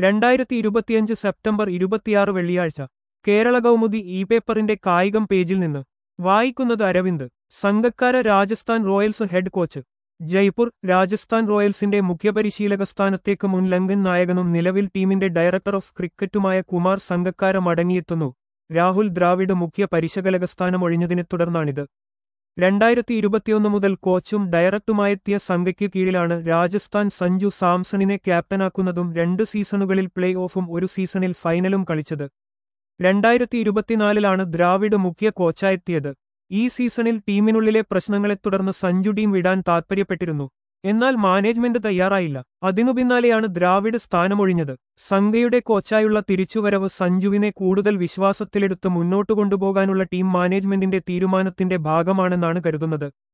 രണ്ടായിരത്തി ഇരുപത്തിയഞ്ച് സെപ്റ്റംബർ ഇരുപത്തിയാറ് വെള്ളിയാഴ്ച കേരള കൗമുദി ഇ പേപ്പറിന്റെ കായികം പേജിൽ നിന്ന് വായിക്കുന്നത് Aravind Sangakkara Rajasthan Royals head coach Jaipur Rajasthan റോയൽസിന്റെ മുഖ്യപരിശീലക സ്ഥാനത്തേക്ക് മുൻ ലങ്കൻ നായകനും നിലവിൽ ടീമിന്റെ ഡയറക്ടർ ഓഫ് ക്രിക്കറ്റുമായ കുമാർ സംഘക്കാര മടങ്ങിയെത്തുന്നു രാഹുൽ ദ്രാവിഡ് മുഖ്യ പരിശകലക സ്ഥാനം ഒഴിഞ്ഞതിനെ തുടർന്നാണിത് രണ്ടായിരത്തി ഇരുപത്തിയൊന്ന് മുതൽ കോച്ചും ഡയറക്ടറുമായെത്തിയ സംഘയ്ക്ക് കീഴിലാണ് രാജസ്ഥാൻ സഞ്ജു സാംസണിനെ ക്യാപ്റ്റനാക്കുന്നതും രണ്ട് സീസണുകളിൽ പ്ലേ ഓഫും ഒരു സീസണിൽ ഫൈനലും കളിച്ചത് രണ്ടായിരത്തി ഇരുപത്തിനാലിലാണ് ദ്രാവിഡ് മുഖ്യ കോച്ചായെത്തിയത് ഈ സീസണിൽ ടീമിനുള്ളിലെ പ്രശ്നങ്ങളെ തുടർന്ന് സഞ്ജു ടീം വിടാൻ താൽപ്പര്യപ്പെട്ടിരുന്നു എന്നാൽ മാനേജ്മെന്റ് തയ്യാറായില്ല അതിനു പിന്നാലെയാണ് ദ്രാവിഡ് സ്ഥാനമൊഴിഞ്ഞത് സംഘയുടെ കോച്ചായുള്ള തിരിച്ചുവരവ് സഞ്ജുവിനെ കൂടുതൽ വിശ്വാസത്തിലെടുത്ത് മുന്നോട്ടു കൊണ്ടുപോകാനുള്ള ടീം മാനേജ്മെന്റിന്റെ തീരുമാനത്തിന്റെ ഭാഗമാണെന്നാണ് കരുതുന്നത്